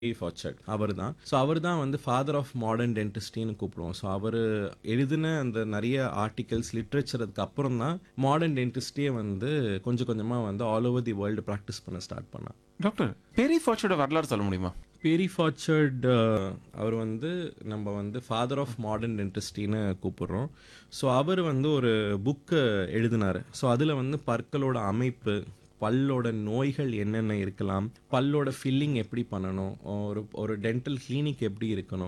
ஃபார்ச்சர்ட் அவர் தான் ஸோ அவர் தான் வந்து ஃபாதர் ஆஃப் மாடர்ன் டென்டிஸ்டின்னு கூப்பிடுவோம் ஸோ அவர் எழுதின அந்த நிறைய ஆர்டிகல்ஸ் லிட்ரேச்சர் அதுக்கு அப்புறம் தான் மாடர்ன் டென்டிஸ்டே வந்து கொஞ்சம் கொஞ்சமாக வந்து all over the world practice பண்ண ஸ்டார்ட் பண்ணான் டாக்டர் பெரி ஃபார்ச்சோட வரலாறு சொல்ல முடியுமா பெரி ஃபார்ச்சர்ட் அவர் வந்து நம்ம வந்து ஃபாதர் ஆஃப் மாடர்ன் டென்டிஸ்டின்னு கூப்பிடுறோம் ஸோ அவர் வந்து ஒரு புக்கு எழுதினார் ஸோ அதில் வந்து பற்களோட அமைப்பு பல்லோட நோய்கள் என்னென்ன இருக்கலாம் பல்லோட ஃபில்லிங் எப்படி பண்ணணும் ஒரு ஒரு டென்டல் கிளினிக் எப்படி இருக்கணும்